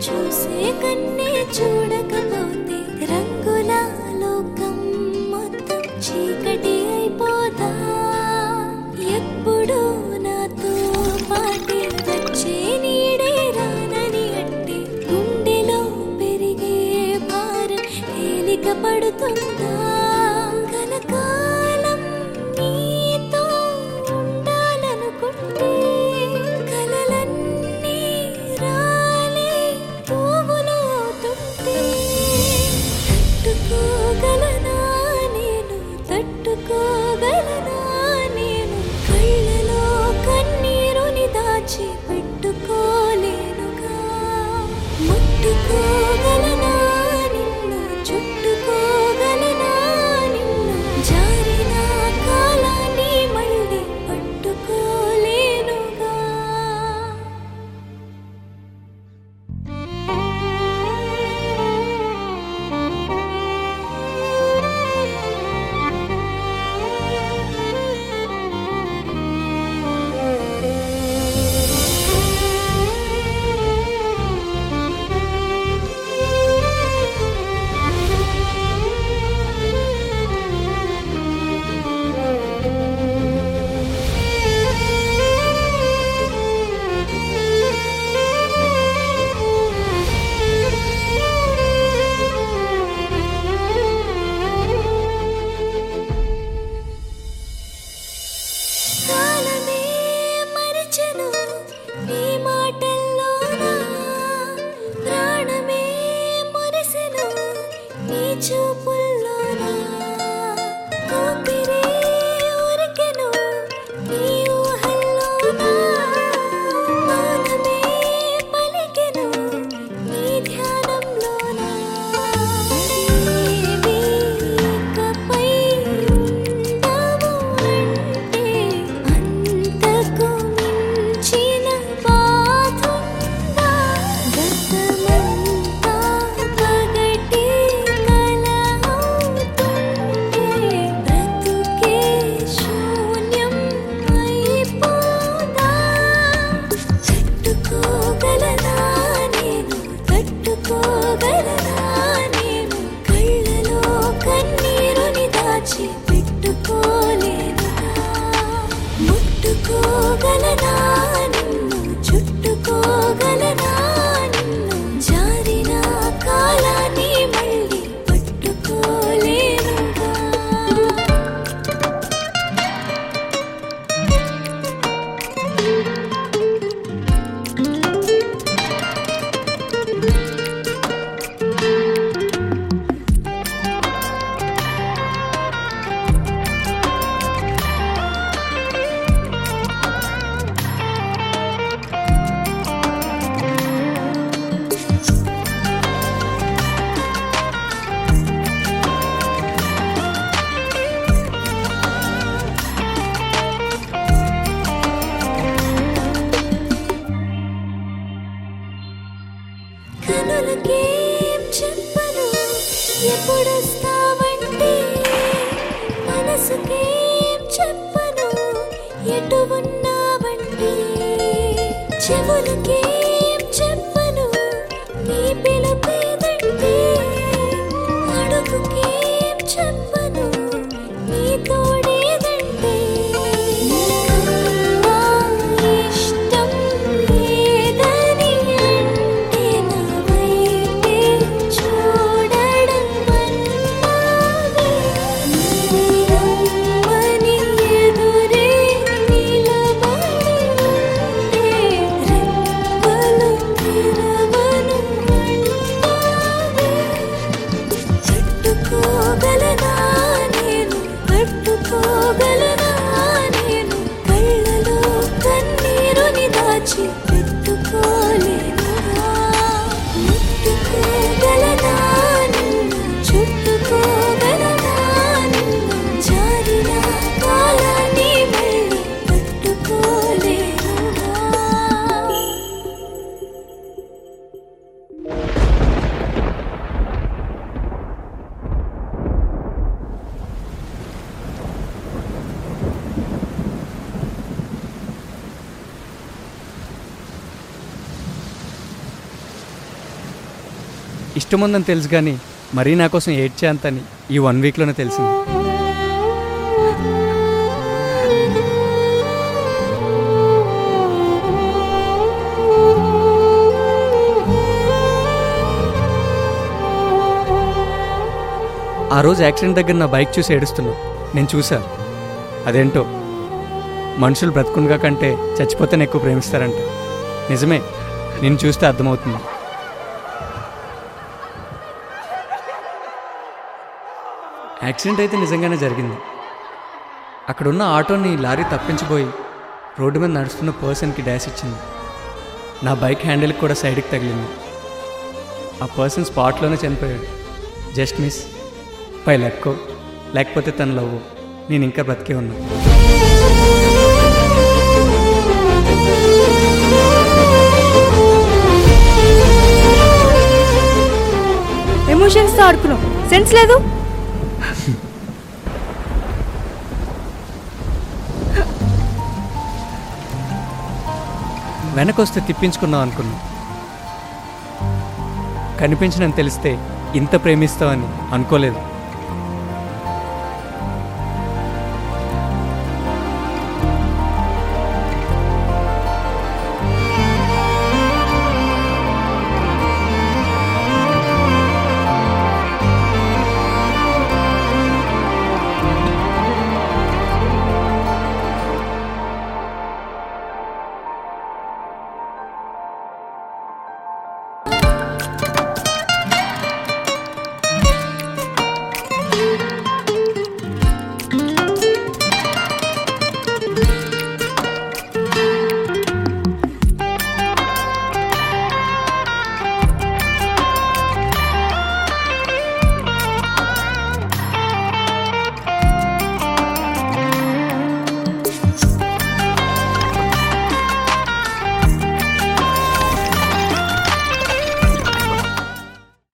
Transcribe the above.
చూసే కన్నే చూడకపోతే రంగుల లోకం మొత్తం చీకటి అయిపోదా ఎప్పుడు నాతో పాటే వచ్చే నీడే రానని అంటే గుండెలో పెరిగే భారం తేలిక పడుతుందా కలకాలం నీతో ఉండాలనుకుంటే కలలన్నీ రాలే పువ్వులు అవుతుంటే తట్టుకోగలనా నేను తట్టుకోగలనా నేను కళ్ళలో కన్నీరుని దాచి పెట్టుకోలేనుగా ముట్టుకోగలనా నిన్ను చుట్టుకోగలనా నిన్ను జారిన కాలాన్ని మళ్ళీ పట్టుకోలేనుగా కాలమే మరిచెను నీ మాటల్లోనా ప్రాణమే మురిసెను నీ చూపుల్లోనా ఊపిరే ఉరికెను నీ ఊహల్లోనా మౌనమే పలికెను నీ ధ్యానంలోనా నీవే ఇకపై ఉండవు అంటే అంతకు మించిన బాధుందా గతమంతా పగటి కల అవుతుంటే బ్రతుకే శూన్యం అయిపోదా తట్టుకోగలనా నేను తట్టుకోగలనా నేను కళ్ళలో కన్నీరుని దాచి పెట్టుకోలేనుగా ముట్టుకోగలనా నిన్ను చుట్టుకోగలనా నిన్ను జారిన కాలాన్ని మళ్ళీ పట్టుకోలేనుగా కనులకేం చెప్పను ఎప్పుడొస్తావంటే మనసుకేం చెప్పను ఎటు ఉన్నావంటే చెవులకేం చెప్పను నీ పిలుపేదంటే అడుగుకేం చెప్పను నీ తోడేదంటే నీకన్నా ఇష్టం లేదని అంటే నా వైపే చూడడం అన్నావే నీరమ్మని ఎదురే నిలబడి ఉంటే రెప్ప ఇష్టం ఉందని తెలుసు కానీ మరీ నా కోసం ఏడ్చే అంతని ఈ వన్ వీక్లోనే తెలిసింది ఆ రోజు యాక్సిడెంట్ దగ్గర నా బైక్ చూసి ఏడుస్తున్నా నేను చూసా అదేంటో మనుషులు బ్రతుకునిగా కంటే చచ్చిపోతేనే ఎక్కువ ప్రేమిస్తారంట నిజమే నేను చూస్తే అర్థమవుతుంది యాక్సిడెంట్ అయితే నిజంగానే జరిగింది అక్కడున్న ఆటోని లారీ తప్పించిపోయి రోడ్డు మీద నడుస్తున్న పర్సన్కి డాష్ ఇచ్చింది నా బైక్ హ్యాండిల్కి కూడా సైడ్కి తగిలింది ఆ పర్సన్ స్పాట్లోనే చనిపోయాడు జస్ట్ మిస్ పై లెక్కో లేకపోతే తన లవ్ నేను ఇంకా బ్రతికే ఉన్నా ఎమోషన్స్తో ఆడుకున్నాం సెన్స్ లేదు వెనకొస్తే తిప్పించుకుందాం అనుకున్నా కనిపించినని తెలిస్తే ఇంత ప్రేమిస్తావని అనుకోలేదు